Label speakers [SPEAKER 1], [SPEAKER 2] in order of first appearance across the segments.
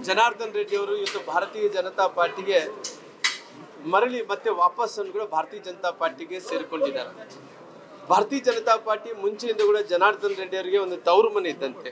[SPEAKER 1] ಜನಾರ್ದನ್ ರೆಡ್ಡಿ ಅವರು ಇವತ್ತು ಭಾರತೀಯ ಜನತಾ ಪಾರ್ಟಿಗೆ ಮರಳಿ ಮತ್ತೆ ವಾಪಸ್ಸನ್ನು ಕೂಡ ಭಾರತೀಯ ಜನತಾ ಪಾರ್ಟಿಗೆ ಸೇರಿಕೊಂಡಿದ್ದಾರೆ ಭಾರತೀಯ ಜನತಾ ಪಾರ್ಟಿ ಮುಂಚೆಯಿಂದ ಕೂಡ ಜನಾರ್ದನ್ ರೆಡ್ಡಿ ಅವರಿಗೆ ಒಂದು ತವರು ಮನೆ ಇದ್ದಂತೆ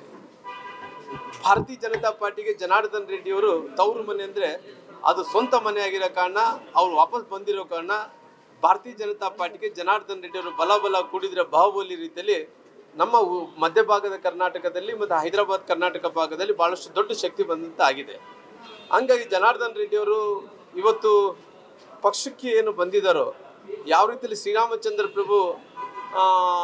[SPEAKER 1] ಭಾರತೀಯ ಜನತಾ ಪಾರ್ಟಿಗೆ ಜನಾರ್ದನ್ ರೆಡ್ಡಿ ಅವರು ತವರು ಮನೆ ಅಂದ್ರೆ ಅದು ಸ್ವಂತ ಮನೆ ಆಗಿರೋ ಕಾರಣ ಅವ್ರು ವಾಪಸ್ ಬಂದಿರೋ ಕಾರಣ ಭಾರತೀಯ ಜನತಾ ಪಾರ್ಟಿಗೆ ಜನಾರ್ದನ್ ರೆಡ್ಡಿ ಅವರು ಬಲ ಬಲ ಕೂಡಿದ್ರೆ ಬಾಹುಬಲಿ ರೀತಿಯಲ್ಲಿ ನಮ್ಮ ಉ- ಮಧ್ಯಭಾಗದ ಕರ್ನಾಟಕದಲ್ಲಿ ಮತ್ತು ಹೈದರಾಬಾದ್ ಕರ್ನಾಟಕ ಭಾಗದಲ್ಲಿ ಬಹಳಷ್ಟು ದೊಡ್ಡ ಶಕ್ತಿ ಬಂದಂತ ಆಗಿದೆ ಹಂಗಾಗಿ ಜನಾರ್ದನ್ ರೆಡ್ಡಿ ಅವರು ಇವತ್ತು ಪಕ್ಷಕ್ಕೆ ಏನು ಬಂದಿದ್ದಾರೋ ಯಾವ ರೀತಿಯಲ್ಲಿ ಶ್ರೀರಾಮಚಂದ್ರ ಪ್ರಭು ಆ,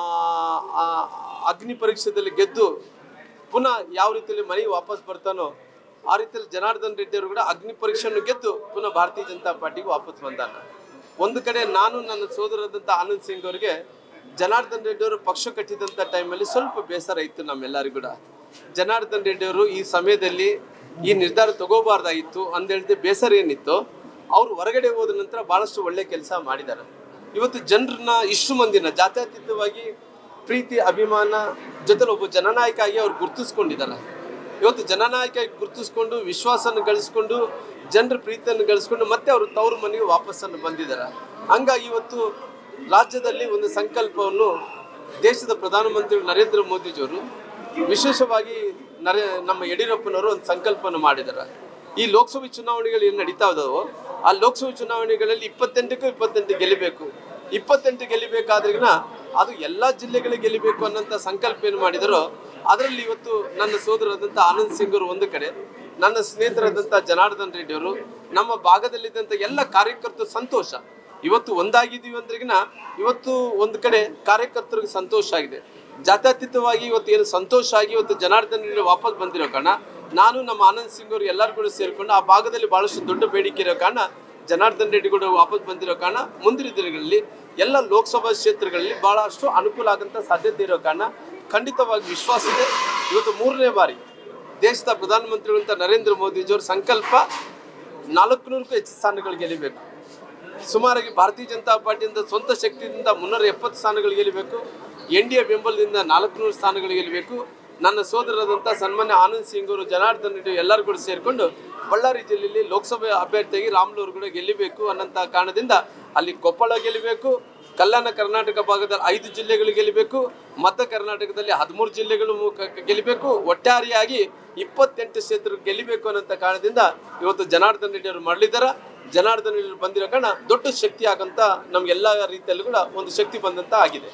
[SPEAKER 1] ಆ, ಅಗ್ನಿ ಪರೀಕ್ಷೆಯಲ್ಲಿ ಗೆದ್ದು ಪುನಃ ಯಾವ ರೀತಿಯಲ್ಲಿ ಮನೆಗೆ ವಾಪಸ್ ಬರ್ತಾನೋ ಆ ರೀತಿಯಲ್ಲಿ ಜನಾರ್ದನ್ ರೆಡ್ಡಿ ಅವರು ಕೂಡ ಅಗ್ನಿ ಪರೀಕ್ಷೆಯನ್ನು ಗೆದ್ದು ಪುನಃ ಭಾರತೀಯ ಜನತಾ ಪಾರ್ಟಿಗೆ ವಾಪಸ್ ಬಂದಾನ ಒಂದು ಕಡೆ ನಾನು ನನ್ನ ಸೋದರದಂತ ಆನಂದ್ ಸಿಂಗ್ ಅವರಿಗೆ ಜನಾರ್ದನ್ ರೆಡ್ಡಿ ಅವರು ಪಕ್ಷ ಕಟ್ಟಿದಂಥ ಟೈಮಲ್ಲಿ ಸ್ವಲ್ಪ ಬೇಸರ ಇತ್ತು ನಮ್ಮೆಲ್ಲರಿಗೂ ಕೂಡ ಜನಾರ್ದನ್ ರೆಡ್ಡಿ ಅವರು ಈ ಸಮಯದಲ್ಲಿ ಈ ನಿರ್ಧಾರ ತಗೋಬಾರ್ದಾಗಿತ್ತು ಅಂದೇಳಿದ್ರೆ ಬೇಸರ ಏನಿತ್ತು ಅವ್ರು ಹೊರಗಡೆ ಹೋದ ನಂತರ ಬಹಳಷ್ಟು ಒಳ್ಳೆ ಕೆಲಸ ಮಾಡಿದ್ದಾರೆ ಇವತ್ತು ಜನರನ್ನ ಇಷ್ಟು ಮಂದಿನ ಜಾತ್ಯತೀತವಾಗಿ ಪ್ರೀತಿ ಅಭಿಮಾನ ಜೊತೆಲಿ ಒಬ್ಬ ಜನನಾಯಕ ಆಗಿ ಅವ್ರು ಗುರುತಿಸ್ಕೊಂಡಿದ್ದಾರೆ ಇವತ್ತು ಜನನಾಯಕ ಆಗಿ ಗುರುತಿಸ್ಕೊಂಡು ವಿಶ್ವಾಸನ ಗಳಿಸ್ಕೊಂಡು ಜನರ ಪ್ರೀತಿಯನ್ನು ಗಳಿಸ್ಕೊಂಡು ಮತ್ತೆ ಅವರು ತವ್ರ ಮನೆಗೆ ವಾಪಸ್ಸನ್ನು ಬಂದಿದ್ದಾರೆ ಹಂಗಾಗಿ ಇವತ್ತು ರಾಜ್ಯದಲ್ಲಿ ಒಂದು ಸಂಕಲ್ಪವನ್ನು ದೇಶದ ಪ್ರಧಾನಮಂತ್ರಿ ನರೇಂದ್ರ ಮೋದಿಜಿಯವರು ವಿಶೇಷವಾಗಿ ನರೇ ನಮ್ಮ ಯಡಿಯೂರಪ್ಪನವರು ಒಂದು ಸಂಕಲ್ಪನ ಮಾಡಿದ್ದಾರೆ ಈ ಲೋಕಸಭೆ ಚುನಾವಣೆಗಳು ಏನು ನಡೀತಾ ಇದಾವೋ ಆ ಲೋಕಸಭೆ ಚುನಾವಣೆಗಳಲ್ಲಿ ಇಪ್ಪತ್ತೆಂಟಕ್ಕೂ ಇಪ್ಪತ್ತೆಂಟು ಗೆಲ್ಲಬೇಕು ಇಪ್ಪತ್ತೆಂಟು ಗೆಲ್ಲಿಬೇಕಾದ್ರಿಗಿನ ಅದು ಎಲ್ಲ ಜಿಲ್ಲೆಗಳಿಗೆ ಗೆಲ್ಲಬೇಕು ಅನ್ನೋಂಥ ಸಂಕಲ್ಪ ಏನು ಮಾಡಿದರೋ ಅದರಲ್ಲಿ ಇವತ್ತು ನನ್ನ ಸೋದರರಾದಂಥ ಆನಂದ್ ಸಿಂಗ್ ಅವರು ಒಂದು ಕಡೆ ನನ್ನ ಸ್ನೇಹಿತರಾದಂಥ ಜನಾರ್ದನ್ ರೆಡ್ಡಿ ಅವರು ನಮ್ಮ ಭಾಗದಲ್ಲಿದ್ದಂಥ ಎಲ್ಲ ಕಾರ್ಯಕರ್ತರು ಸಂತೋಷ ಇವತ್ತು ಒಂದಾಗಿದ್ದೀವಿ ಅಂದ್ರಿಗಿನ ಇವತ್ತು ಒಂದು ಕಡೆ ಕಾರ್ಯಕರ್ತರಿಗೆ ಸಂತೋಷ ಆಗಿದೆ ಜಾತ್ಯತೀತವಾಗಿ ಇವತ್ತು ಏನು ಸಂತೋಷ ಆಗಿ ಇವತ್ತು ಜನಾರ್ದನ್ ರೆಡ್ಡಿ ವಾಪಸ್ ಬಂದಿರೋ ಕಾರಣ ನಾನು ನಮ್ಮ ಆನಂದ್ ಸಿಂಗ್ ಅವರು ಎಲ್ಲರೂ ಕೂಡ ಸೇರಿಕೊಂಡು ಆ ಭಾಗದಲ್ಲಿ ಬಹಳಷ್ಟು ದೊಡ್ಡ ಬೇಡಿಕೆ ಇರೋ ಕಾರಣ ಜನಾರ್ದನ್ ರೆಡ್ಡಿ ಕೂಡ ವಾಪಸ್ ಬಂದಿರೋ ಕಾರಣ ಮುಂದಿನ ದಿನಗಳಲ್ಲಿ ಎಲ್ಲ ಲೋಕಸಭಾ ಕ್ಷೇತ್ರಗಳಲ್ಲಿ ಬಹಳಷ್ಟು ಅನುಕೂಲ ಆಗಂತ ಸಾಧ್ಯತೆ ಇರೋ ಕಾರಣ ಖಂಡಿತವಾಗಿ ವಿಶ್ವಾಸ ಇದೆ ಇವತ್ತು ಮೂರನೇ ಬಾರಿ ದೇಶದ ಪ್ರಧಾನಮಂತ್ರಿಗಳಂತ ನರೇಂದ್ರ ಮೋದಿಜಿಯವರ ಸಂಕಲ್ಪ ನಾಲ್ಕುನೂರಕ್ಕೂ ಹೆಚ್ಚು ಸ್ಥಾನಗಳು ಗೆಲ್ಲಬೇಕು ಸುಮಾರಾಗಿ ಭಾರತೀಯ ಜನತಾ ಪಾರ್ಟಿಯಿಂದ ಸ್ವಂತ ಶಕ್ತಿಯಿಂದ ಮುನ್ನೂರ ಎಪ್ಪತ್ತು ಸ್ಥಾನಗಳು ಗೆಲ್ಲಬೇಕು ಎನ್ ಡಿ ಎ ಬೆಂಬಲದಿಂದ ನಾಲ್ಕುನೂರು ಸ್ಥಾನಗಳು ಗೆಲ್ಲಬೇಕು ನನ್ನ ಸೋದರರಾದಂಥ ಸನ್ಮಾನ್ಯ ಆನಂದ್ ಸಿಂಗ್ ಅವರು ಜನಾರ್ದನ್ ರೆಡ್ಡಿ ಎಲ್ಲರೂ ಕೂಡ ಸೇರಿಕೊಂಡು ಬಳ್ಳಾರಿ ಜಿಲ್ಲೆಯಲ್ಲಿ ಲೋಕಸಭೆ ಅಭ್ಯರ್ಥಿಯಾಗಿ ರಾಮ್ಲೂರು ಕೂಡ ಗೆಲ್ಲಬೇಕು ಅನ್ನೋಂಥ ಕಾರಣದಿಂದ ಅಲ್ಲಿ ಕೊಪ್ಪಳ ಗೆಲ್ಲಬೇಕು ಕಲ್ಯಾಣ ಕರ್ನಾಟಕ ಭಾಗದಲ್ಲಿ ಐದು ಜಿಲ್ಲೆಗಳು ಗೆಲ್ಲಬೇಕು ಮಧ್ಯ ಕರ್ನಾಟಕದಲ್ಲಿ ಹದಿಮೂರು ಜಿಲ್ಲೆಗಳು ಮು- ಕ- ಕ- ಗೆಲ್ಲಬೇಕು ಒಟ್ಟಾರೆಯಾಗಿ ಇಪ್ಪತ್ತೆಂಟು ಕ್ಷೇತ್ರ ಗೆಲ್ಲಬೇಕು ಅನ್ನೋಂಥ ಕಾರಣದಿಂದ ಇವತ್ತು ಜನಾರ್ದನ್ ರೆಡ್ಡಿ ಅವರು ಮಾಡಲಿದ್ದಾರೆ ಜನಾರ್ದನ್ ರೆಡ್ಡಿ ಬಂದಿರೋ ಕಾರಣ ದೊಡ್ಡ ಶಕ್ತಿ ಆಗಂತ ನಮ್ಗೆಲ್ಲ ರೀತಿಯಲ್ಲೂ ಕೂಡ ಒಂದು ಶಕ್ತಿ ಬಂದಂತ ಆಗಿದೆ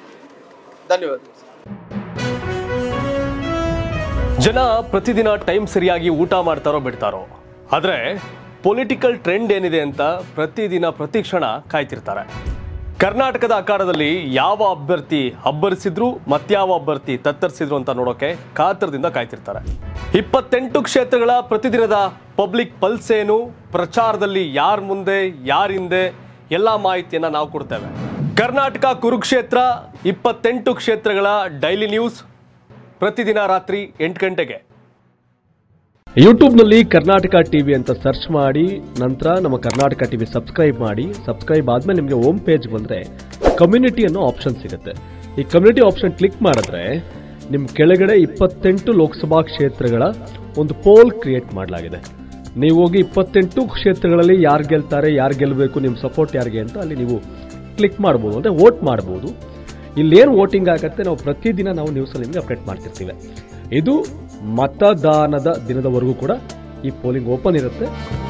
[SPEAKER 1] ಧನ್ಯವಾದ
[SPEAKER 2] ಜನ ಪ್ರತಿದಿನ ಟೈಮ್ ಸರಿಯಾಗಿ ಊಟ ಮಾಡ್ತಾರೋ ಬಿಡ್ತಾರೋ ಆದರೆ ಪೊಲಿಟಿಕಲ್ ಟ್ರೆಂಡ್ ಏನಿದೆ ಅಂತ ಪ್ರತಿದಿನ ಪ್ರತಿ ಕ್ಷಣ ಕಾಯ್ತಿರ್ತಾರೆ ಕರ್ನಾಟಕದ ಆಕಾರದಲ್ಲಿ ಯಾವ ಅಭ್ಯರ್ಥಿ ಅಬ್ಬರಿಸಿದ್ರು ಮತ್ಯಾವ ಅಭ್ಯರ್ಥಿ ತತ್ತರಿಸಿದ್ರು ಅಂತ ನೋಡೋಕೆ ಕಾತರದಿಂದ ಕಾಯ್ತಿರ್ತಾರೆ ಇಪ್ಪತ್ತೆಂಟು ಕ್ಷೇತ್ರಗಳ ಪ್ರತಿದಿನದ ಪಬ್ಲಿಕ್ ಪಲ್ಸ್ ಏನು ಪ್ರಚಾರದಲ್ಲಿ ಯಾರ ಮುಂದೆ ಯಾರ ಹಿಂದೆ ಎಲ್ಲ ಮಾಹಿತಿಯನ್ನ ನಾವು ಕೊಡ್ತೇವೆ ಕರ್ನಾಟಕ ಕುರುಕ್ಷೇತ್ರ ಇಪ್ಪತ್ತೆಂಟು ಕ್ಷೇತ್ರಗಳ ಡೈಲಿ ನ್ಯೂಸ್ ಪ್ರತಿದಿನ ರಾತ್ರಿ ಎಂಟು ಗಂಟೆಗೆ ಯೂಟ್ಯೂಬ್ನಲ್ಲಿ ಕರ್ನಾಟಕ ಟಿವಿ ಅಂತ ಸರ್ಚ್ ಮಾಡಿ ನಂತರ ನಮ್ಮ ಕರ್ನಾಟಕ ಟಿವಿ ಸಬ್ಸ್ಕ್ರೈಬ್ ಮಾಡಿ ಸಬ್ಸ್ಕ್ರೈಬ್ ಆದ್ಮೇಲೆ ನಿಮಗೆ ಹೋಮ್ ಪೇಜ್ ಬಂದರೆ ಕಮ್ಯುನಿಟಿ ಅನ್ನೋ ಆಪ್ಷನ್ ಸಿಗುತ್ತೆ ಈ ಕಮ್ಯುನಿಟಿ ಆಪ್ಷನ್ ಕ್ಲಿಕ್ ಮಾಡಿದ್ರೆ ನಿಮ್ಮ ಕೆಳಗಡೆ ಇಪ್ಪತ್ತೆಂಟು ಲೋಕಸಭಾ ಕ್ಷೇತ್ರಗಳ ಒಂದು ಪೋಲ್ ಕ್ರಿಯೇಟ್ ಮಾಡಲಾಗಿದೆ ನೀವು ಹೋಗಿ ಇಪ್ಪತ್ತೆಂಟು ಕ್ಷೇತ್ರಗಳಲ್ಲಿ ಯಾರು ಗೆಲ್ತಾರೆ ಯಾರು ಗೆಲ್ಲಬೇಕು ನಿಮ್ಮ ಸಪೋರ್ಟ್ ಯಾರಿಗೆ ಅಂತ ಅಲ್ಲಿ ನೀವು ಕ್ಲಿಕ್ ಮಾಡ್ಬೋದು ಅಂದರೆ ವೋಟ್ ಮಾಡ್ಬೋದು ಇಲ್ಲೇನು ವೋಟಿಂಗ್ ಆಗುತ್ತೆ ನಾವು ಪ್ರತಿದಿನ ನಾವು ನ್ಯೂಸಲ್ಲಿ ನಿಮಗೆ ಅಪ್ಡೇಟ್ ಮಾಡ್ತಿರ್ತೀವಿ ಇದು ಮತದಾನದ ದಿನದವರೆಗೂ ಕೂಡ ಈ ಪೋಲಿಂಗ್ ಓಪನ್ ಇರುತ್ತೆ